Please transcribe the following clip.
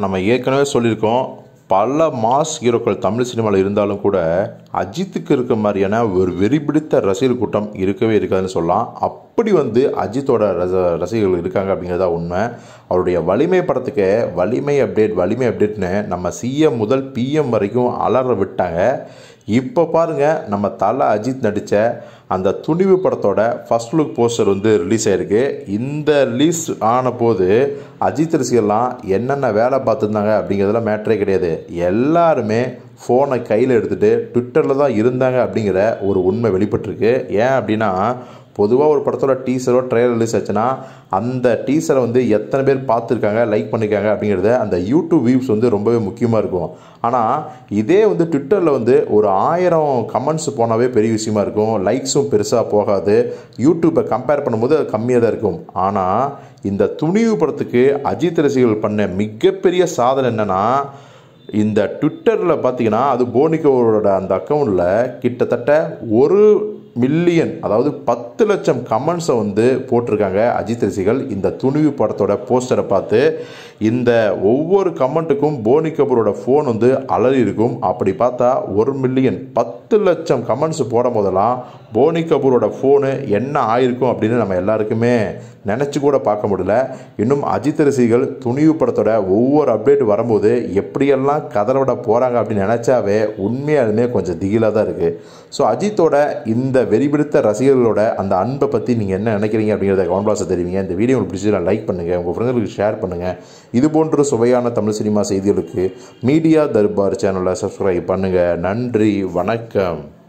நம்ம ஏற்கனவே சொல்லியிருக்கோம் பல மாஸ் ஹீரோக்கள் தமிழ் சினிமாவில் இருந்தாலும் கூட அஜித்துக்கு இருக்க மாதிரியான ஒரு வெறிபிடித்த ரசிகர் கூட்டம் இருக்கவே இருக்காதுன்னு சொல்லலாம் அப்படி வந்து அஜித்தோட ரச ரசிகர்கள் இருக்காங்க அப்படிங்கிறதா உண்மை அவருடைய வலிமை படத்துக்கு வலிமை அப்டேட் வலிமை அப்டேட்னு நம்ம சிஎம் முதல் பிஎம் வரைக்கும் அலற விட்டாங்க இப்போ பாருங்க நம்ம தலை அஜித் நடித்த அந்த துணிவு படத்தோட ஃபர்ஸ்ட் லுக் போஸ்டர் வந்து ரிலீஸ் ஆயிருக்கு இந்த ரிலீஸ் ஆன போது அஜித் ரசிகர்லாம் என்னென்ன வேலை பார்த்துருந்தாங்க அப்படிங்கிறதுலாம் மேட்டரே கிடையாது எல்லாருமே ஃபோனை கையில் எடுத்துகிட்டு ட்விட்டரில் தான் இருந்தாங்க அப்படிங்கிற ஒரு உண்மை வெளிப்பட்டிருக்கு ஏன் அப்படின்னா பொதுவாக ஒரு படத்தோட டீசரோ ட்ரெயிலர் ரிலீஸ் ஆச்சுன்னா அந்த டீசரை வந்து எத்தனை பேர் பார்த்துருக்காங்க லைக் பண்ணியிருக்காங்க அப்படிங்கிறத அந்த யூடியூப் வியூஸ் வந்து ரொம்பவே முக்கியமாக இருக்கும் ஆனால் இதே வந்து ட்விட்டரில் வந்து ஒரு ஆயிரம் கமெண்ட்ஸ் போனாவே பெரிய விஷயமா இருக்கும் லைக்ஸும் பெருசாக போகாது யூடியூப்பை கம்பேர் பண்ணும்போது அது கம்மியாக தான் இருக்கும் ஆனால் இந்த துணிவு படத்துக்கு அஜித் ரசிகர்கள் பண்ண மிகப்பெரிய சாதனை என்னென்னா இந்த ட்விட்டரில் பார்த்தீங்கன்னா அது போனிகோவோட அந்த அக்கௌண்ட்டில் கிட்டத்தட்ட ஒரு மில்லியன் அதாவது பத்து லட்சம் கமெண்ட்ஸை வந்து போட்டிருக்காங்க அஜித் ரசிகள் இந்த துணிவு படத்தோட போஸ்டரை பார்த்து இந்த ஒவ்வொரு கமெண்ட்டுக்கும் போனி கபூரோட ஃபோன் வந்து அலறி இருக்கும் அப்படி பார்த்தா ஒரு மில்லியன் பத்து லட்சம் கமெண்ட்ஸ் போடும் போதெல்லாம் போனி கபூரோட ஃபோனு என்ன ஆயிருக்கும் அப்படின்னு நம்ம எல்லாருக்குமே நினச்சி கூட பார்க்க முடியல இன்னும் அஜித் ரசிகர்கள் துணிவு படத்தோட ஒவ்வொரு அப்டேட் வரும்போது எப்படியெல்லாம் கதற விட போகிறாங்க அப்படின்னு நினச்சாவே உண்மையாலுமே கொஞ்சம் திகிலாக தான் இருக்குது ஸோ அஜித்தோட இந்த வெறிபிடித்த ரசிகர்களோட அந்த அன்பை பற்றி நீங்கள் என்ன நினைக்கிறீங்க அப்படிங்கிறத கமெண்ட் பாக்ஸில் தெரிவிங்க இந்த வீடியோ உங்களுக்கு பிடிச்சி லைக் பண்ணுங்கள் உங்கள் ஃப்ரெண்ட்களுக்கு ஷேர் பண்ணுங்கள் இது போன்ற சுவையான தமிழ் சினிமா செய்திகளுக்கு மீடியா தர்பார் சேனலை சப்ஸ்கிரைப் பண்ணுங்கள் நன்றி வணக்கம்